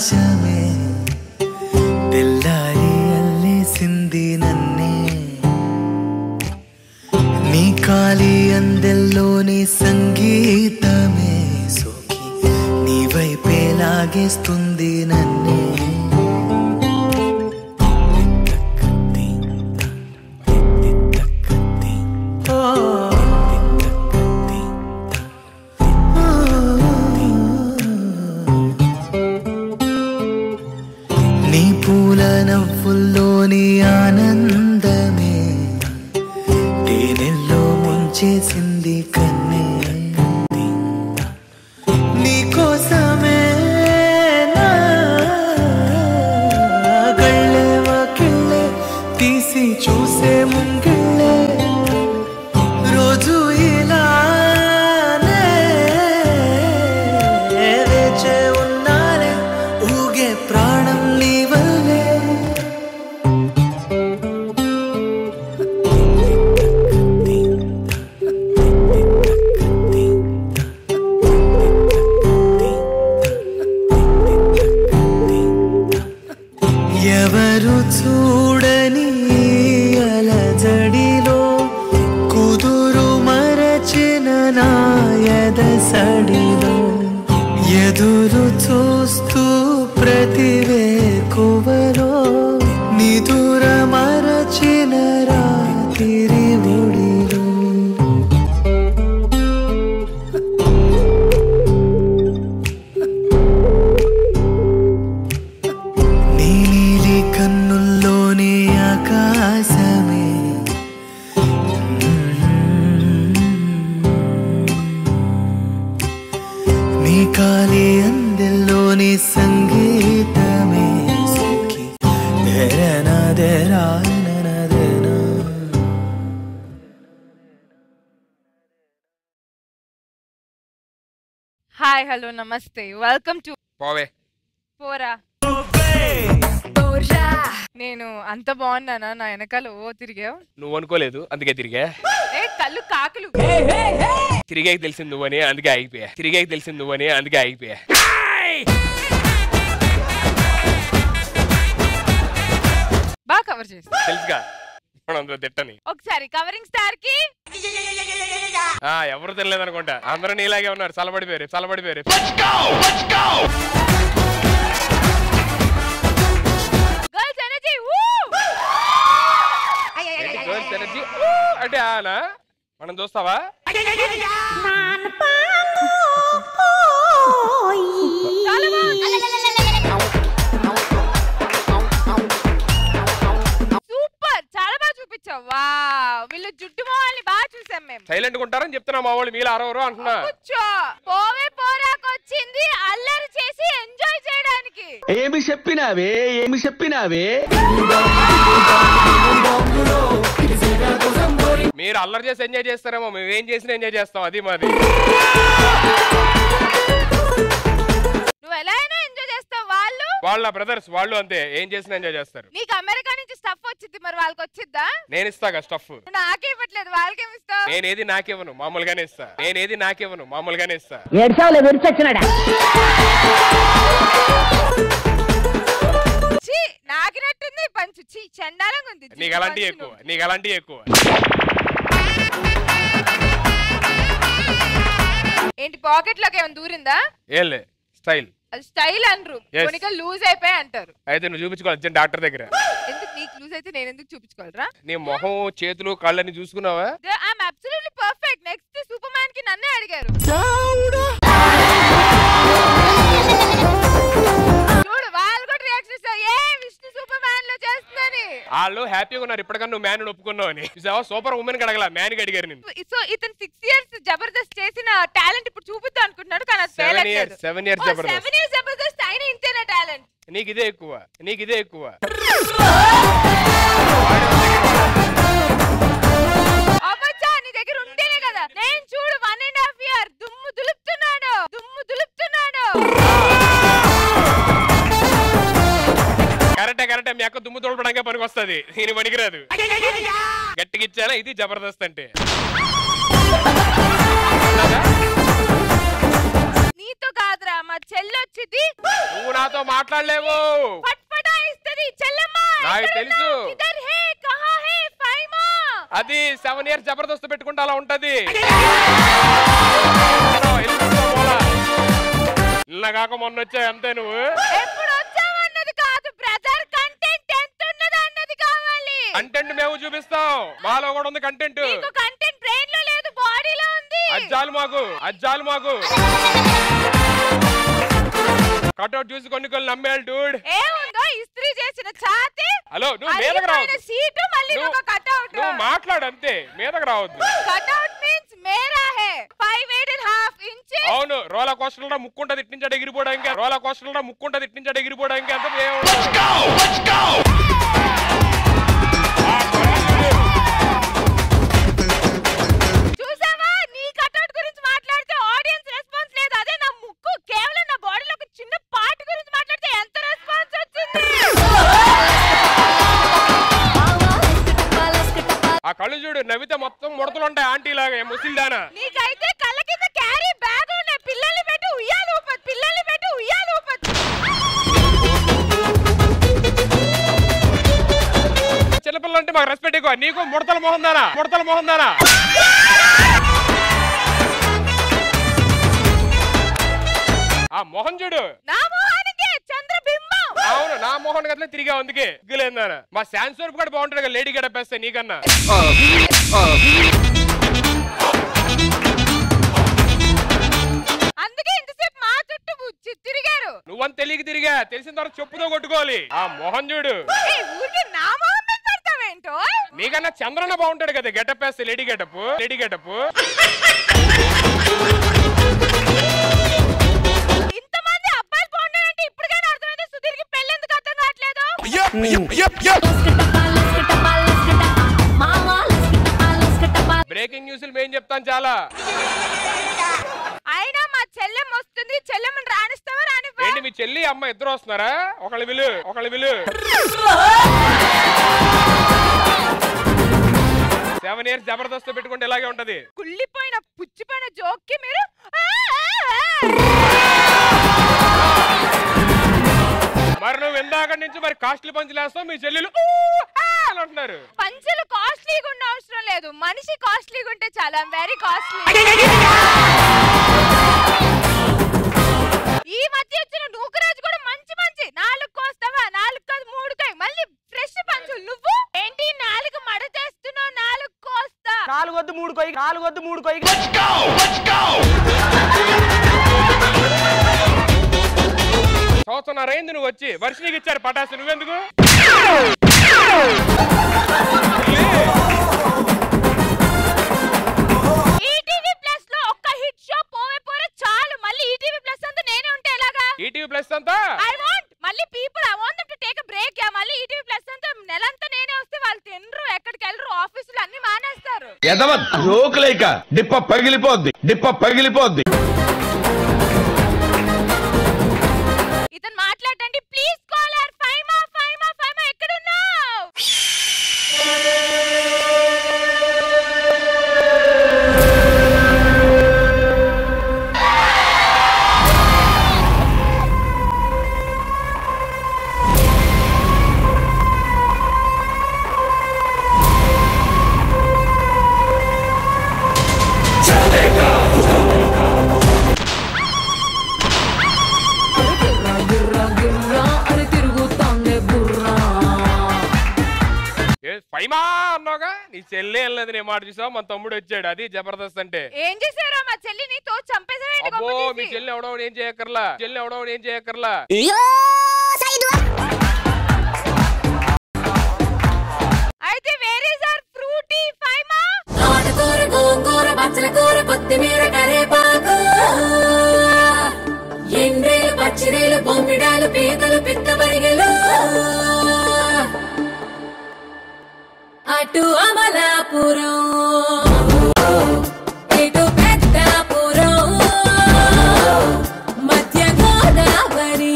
ఆకాశమే తెల్లారి అల్లేసింది నన్నే నీ కాలి అందెల్లోని సంగీతమే సోకి నీ వైపే లాగేస్తుంది నన్నే నీ పూల నవ్వుల్లోని ఆనందమే తేనెల్లో ముంచేసింది కన్నే నీ కోసమే నా గళ్ళే వాకిళ్ళే తీసి చూసే ముంగిళ్ళే రోజు ఇలానే వేచే ఉన్నాలే ఊగే ప్రాణం నీ వల్లే ఎవరు చూడని అలజడిలో కుదురు మరచిన నాయద సడిలో ఎదురు చూస్తూ ప్రతివే కువలో నిదుర మరచిన రాత్రి ఒడిలో నీ నీలి కన్నుల్లోని ఆకాశమే నీ కాలి అందెల్లోని సంగీతమే సోకి దెరనా దెరా దెరా హాయ్ హలో నమస్తే వెల్కమ్ టు పోవే పోరా నేను అంత బాగున్నానా నా వెనకాల ఓ తిరిగావు నువ్వు అనుకోలేదు అందుకే తిరిగా ఏ కళ్ళు కాకులు తిరిగాక తెలిసింది నువ్వని అందుకే ఆగిపోయా తిరిగాక తెలిసింది నువ్వని అందుకే ఆగిపోయా బాగా కవర్ చేస్తా తెలుసుగా మనం అందులో తిట్టని ఒకసారి కవరింగ్ స్టార్ కి ఆ ఎవరు తెలియదు అనుకుంటా అందరూ నీలాగే ఉన్నారు చల్లబడిపోయారు చల్లబడిపోయారు గర్ల్స్ ఎనర్జీ ఏంటి girls energy? అంటే ఆనా మనం చూస్తావా సూపర్ చాలా బాగా చూపించావు వా వీళ్ళు జుట్టు మొహాల్ని బాగా చూసాం మేము సైలెంట్ గా ఉంటారని చెప్తున్నా మా వాళ్ళు మీలో అరవరు అంటున్నా కూర్చో పోవే పోరాకొచ్చింది అల్లరి చేసి ఎంజాయ్ చేయడానికి ఏమి చెప్పినావే ఏమి చెప్పినావే మీరు అల్లరి చేసి ఎంజాయ్ చేస్తారేమో మేము ఏం చేసినా ఎంజాయ్ చేస్తాం అది మాది నువ్వు ఎలా అయినా ఎంజాయ్ చేస్తావు వాళ్ళు వాళ్ళ బ్రదర్స్ వాళ్ళు అంతే ఏం చేసినా ఎంజాయ్ చేస్తారు నీకు అమెరికా నుంచి స్టఫ్ వచ్చింది మరి వాళ్ళకి వచ్చిద్దా నేను ఇస్తాగా స్టఫ్ నువ్వు నాకే ఇవ్వట్లేదు వాళ్ళకేమి ఇస్తావు నేనేది నాకివ్వను మామూలుగానే ఇస్తా నేనేది నాకివ్వను మామూలుగానే ఇస్తా ఏడ్చావులే విరిచొచ్చినాడా ఛీ నాకినట్టుంది పంచు ఛీ చండాలంగా ఉంది నీకు అలాంటివి ఎక్కువ నీకు అలాంటివి ఎక్కువ ఏంటి పాకెట్ లోకి ఏమైనా దూరిందా ఏంలే స్టైల్ అది స్టైల్ అనరు Yes. కొనిక లూజ్ అయిపోయి అంటారు అయితే నువ్వు చూపించుకోవాలి అర్జెంట్ డాక్టర్ దగ్గర ఎందుకు నీకు లూజ్ అయితే నేను ఎందుకు చూపించుకోవాలరా నీ మొహం చేతులు కాళ్ళని చూసుకున్నావా I'm absolutely perfect next superman కి నన్నే అడిగారు చూడు వాళ్ళు కూడా రియాక్షన్ ఇస్తారు ఏ విష్ణు సూపర్ మ్యాన్ లో చేస్తుందని వాళ్ళు హ్యాపీగా ఉన్నారు ఇప్పటికన్నా నువ్వు మ్యాన్ ఒప్పుకున్నావు అని చూసావా సూపర్ ఉమెన్ కి అడగల మ్యాన్ కి అడిగారు నేను సో ఇతను సిక్స్ ఇయర్స్ జబర్దస్త్ చేసిన టాలెంట్ ఇప్పుడు చూపిద్దాం అనుకుంటున్నాడు కానీ అది seven years seven years Jabardasth seven years Jabardasth అయినా ఇంతేనా టాలెంట్ నీకు ఇదే ఎక్కువ నీకు ఇదే ఎక్కువ అవ్వచ్చా నీ దగ్గర ఉంటేనే కదా నేను చూడు వన్ అండ్ హాఫ్ ఇయర్ దుమ్ము దులుపుతున్నాడు దుమ్ము దులుపుతున్నాడు కరెక్టే కరెక్టే మీ అక్క దుమ్ము తోడపడానికి పనికి వస్తుంది దీని పనికిరాదు గట్టిగా ఇచ్చానా ఇది జబర్దస్త్ అంటే నీ నీతో కాదురా మా చెల్లొచ్చింది నువ్వు నాతో మాట్లాడలేవు పట్పటా ఇస్తది చెల్లమ్మ నాకు ఎక్కడున్నావ్? తెలుసు. కిధర్ హే కహా హే ఫైమా అది సెవెన్ ఇయర్స్ జబర్దస్త్ పెట్టుకుంటే అలా ఉంటది నిన్న కాక మొన్న వచ్చా అంతే నువ్వు ఎప్పుడు వచ్చావన్నది కాదు బ్రదర్ కంటెంట్ ఎంత ఉన్నది అన్నది కావాలి కంటెంట్ మేము చూపిస్తాం మాలో కూడా ఉంది కంటెంట్ నీకు కంటెంట్ బ్రెయిన్ లో లేదు బాడీలో ఉంది అజ్జాలు మాకు అజ్జాలు మాకు కట్అవుట్ చూసి కొన్ని కొన్ని నమ్మేయాలి డూడ్ ఏముందో ఇస్త్రీ చేసిన ఛాతి హలో నువ్వు మీదకి అరిగిపోయిన రావద్దు సీటు మళ్ళీ నువ్వు- ఒక కట్అవుట్ నువ్వు మాట్లాడు అంతే మీదకి రావద్దు కట్అవుట్ మీన్స్ మేరా హే five eight and half inch అవును రోలా కోస్టల్ ముక్కుంటది ఇట్టించాడు ఎగిరిపోవడానికి రోలా కోస్టల్ ముక్కుంటది ఇట్టించాడు ఎగిరిపోవడానికి అంత ఏముండదు. ఆ, చూసావా నీ కట్అవుట్ గురించి మాట్లాడితే ఆడియన్స్ రెస్పాన్స్ లేదు అదే నా ముక్కు కేవలం నా బాడీలో ఒక చిన్న పార్ట్ గురించి మాట్లాడితే ఎంత రెస్పాన్స్ వచ్చింది ఆ కళ్ళు చూడు నవ్వితే మొత్తం ముడతలు ఉంటాయి ఆంటీ లాగా ముసిల్దానా నీకైతే కళ్ళ కింద క్యారీ బ్యాగ్ ఉన్నాయి పిల్లల్ని పెట్టి ఉయ్యాలు ఊపచ్చు పిల్లల్ని పెట్టి ఉయ్యాలు ఊపచ్చు చిన్నపిల్లలు అంటే మాకు రెస్పెక్ట్ ఎక్కువ నీకు ముడతల మొహం దానా ముడతల మొహం దానా ఆ మొహం చూడు నా మొహానికి చంద్రబింబం అవును నా మొహం గట్ల తిరిగా అందుకే గిలేందానా మా శాన్ స్వరూప్ కూడా బాగుంటాడు కదా లేడీ గడపేస్తే నీకన్నా అందుకే ఇంతసేపు మా చుట్టూ బుచ్చి తిరిగారు నువ్వంత తెలియక తిరిగా తెలిసిన తర్వాత చెప్పుతో కొట్టుకోవాలి ఆ మొహం చూడు ఏయ్, ఊరికే నా మొహం మీద పడతావేంటో నీకన్నా చంద్రన్న బాగుంటాడు కదా గెటప్ వేస్తే లేడీ గెటప్ లేడీ గెటప్ ఇంతమంది అబ్బాయిలు బాగున్నారంటే ఇప్పటికైనా అర్థమైంది సుధీర్కి పెళ్ళి ఎందుకు అర్థం కావట్లేదు బ్రేకింగ్ న్యూస్లు మేము చెప్తాం చాలా అయినా మా చెల్లెం వస్తుంది చెల్లెమ్మని రాణిస్తావా రానివ్వా ఏంటి మీ చెల్లి అమ్మ ఇద్దరు వస్తున్నారా ఒకళ్ళు విలు ఒకళ్ళు విలు సెవెన్ ఇయర్స్ జబర్దస్త్ పెట్టుకుంటే ఇలాగే ఉంటది కుళ్ళిపోయిన పుచ్చిపోయిన జోక్కి మీరు ఆ, ఆ, ఆ. మరి నువ్వు ఇందాక నుంచి మరి కాస్ట్లీ పంచులు వేస్తావు మీ చెల్లెలు ఊ, ఆ అని అంటున్నారు పంచులు కాస్ట్లీగా ఉన్న అవసరం లేదు మనిషి కాస్ట్లీగా ఉంటే చాలా వెరీ కాస్ట్లీ ఈ మధ్య వచ్చిన నూకరాజు కూడా మంచి మంచి నాలుగు కోస్తావా నాలుగు కాదు మూడు కాయ మళ్ళీ ఫ్రెష్ పంచులు నువ్వు ఏంటి నాలుగు మడ చేస్తున్నావు నాలుగు కోస్తా నాలుగొద్దు మూడు కొయ్యి నాలుగొద్దు మూడు కొయ్యి సంవత్సరం అయింది నువ్వు వచ్చి వర్షినికి ఇచ్చారు పటాసు నువ్వెందుకు ఈటీవీ ప్లస్ లో ఒక్క హిట్ షో పోవే పోరే చాలు మళ్ళీ ఈటీవీ ప్లస్ అంతా నేనే ఉంటే ఎలాగా ఈటీవీ ప్లస్ అంతా ఐ వాంట్ మళ్ళీ people I want to take break yeah మళ్ళీ ఈటీవీ ప్లస్ అంతా నెలంతా నేనే వస్తే వాళ్ళు తినరు ఎక్కడికి వెళ్ళరు ఆఫీసులు అన్ని మానేస్తారు ఎదవ జోకులేక డిప్ప పగిలిపోద్ది డిప్ప పగిలిపోద్ది ఇతను మాట్లాడండి ప్లీజ్ కాలర్ ఫైమా ఫైమా ఫైమా ఎక్కడున్నావు గిర్రా గిర్రా అని తిరుగుతోంది బుర్రా ఏ, ఫైమా అన్నావుగా నీ చెల్లి వెళ్ళలేదు నీ మాట చూసావు మన తమ్ముడు వచ్చాడు అది జబర్దస్త్ అంటే ఏం చేశారో మా చెల్లిని తో చంపేసావేంటి అబ్బో గొప్ప మీ తీసి? చెల్లి ఎవడో ఏం చేయక్కర్లా చెల్లి ఎవడో ఏం చేయక్కర్లా అయితే where is are Frooti Faima తోటకూర గోంగూర పచ్చల కూర కొత్తిమీర కరేపాకు ఎండ్రీలు పచ్చిరీలు బొమ్మిడాలు పీతలు పిత్త పరిగెలు అటు అమలాపురం ఇటు పెద్దాపురం మధ్య గోదావరి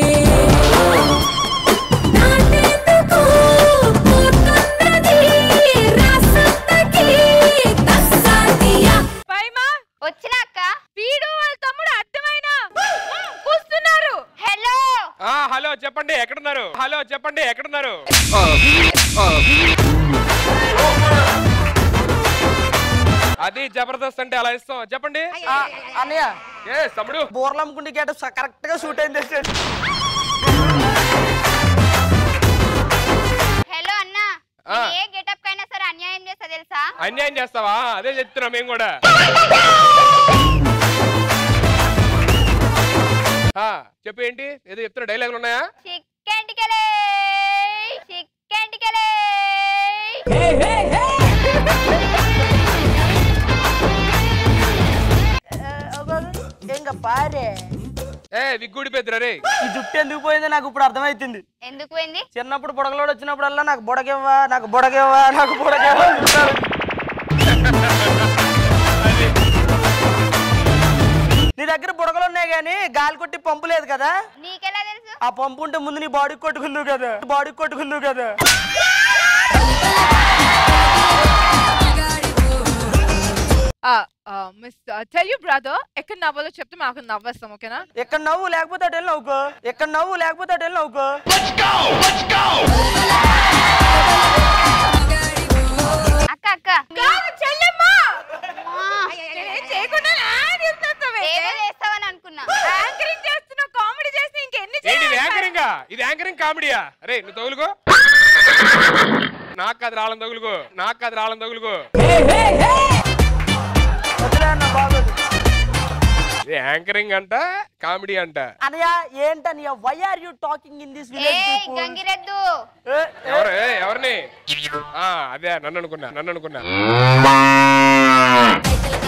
నాటెందుకు పోతున్నది రాసంతకి తస్సాదియా ఫైమా వచ్చినాక వీడు వాళ్ళ తమ్ముడు అర్థమైనా హలో చెప్పండి ఎక్కడున్నారు హలో చెప్పండి ఎక్కడున్నారు అది జబర్దస్త్ అంటే అలా ఇస్తాం చెప్పండి ఆ, అన్నయ్య ఏ తమ్ముడు బోర్లు అమ్ముకుంటే గేటప్ కరెక్ట్ గా షూట్ అయింది హలో అన్న ఆ. నేను ఏ గెటప్ కైనా సరే అన్యాయం చేస్తా తెలుసా అన్యాయం చేస్తావా అదే చెప్తున్నాం మేము కూడా ఆ, చెప్పు ఏంటి ఏదో చెప్తున్నా డైలాగులు ఉన్నాయా చికెన్ టికెలే చికెన్ టికెలే ఇంకా పారే ఏ విగ్గుడి పెద్దరా రే ఈ జుట్టు ఎందుకు పోయిందో నాకు ఇప్పుడు అర్థమైతుంది ఎందుకు పోయింది చిన్నప్పుడు బుడగలోడు వచ్చినప్పుడల్లా నాకు బుడగివ్వా నాకు బుడగివ్వా నాకు బుడగివ్వా అని చెప్తారు. నీ దగ్గర బుడగలు ఉన్నాయి కానీ గాలి కొట్టి పంపు లేదు కదా నీకెలా తెలుసు ఆ పంపు ఉంటే ముందు నీ బాడీకి కొట్టుకుందువు కదా బాడీకి కొట్టుకుందువు కదా మిస్ టెల్ యూ బ్రదర్ ఎక్కడ నవ్వాలో చెప్తే మాకు నవ్వేస్తాం ఓకేనా ఎక్కడ నవ్వు లేకపోతే అటు వెళ్ళి నవ్వుకో ఎక్కడ నవ్వు లేకపోతే అటు వెళ్ళి నవ్వుకో అక్క అక్క చెల్లెమ్మా అమ్మా, నేనేం చేయకుండా యాడ్ చేసేస్తావే. ఏదో చేస్తావని అనుకున్నా యాంకరింగ్ చేస్తున్నావు కామెడీ చేసి ఇంకెన్ని ఏంటి ఇది చేయాలి? యాంకరింగ్ ఇది యాంకరింగ్ కామెడీయా అరే నువ్వు తగులుకో నాకు అది రాళ్ళని తగులుకో నాకు అది రాళ్ళని తగులుకో వదిలే అన్న బాగోదు ఇది యాంకరింగ్ అంట కామెడీ అంట అనయ్య ఏంటని why are you talking in this a village గంగిరెద్దు ఎవరు ఏ, ఎవరిని ఆ అదే నన్ను అనుకున్నా నన్ను అనుకున్నా కైతల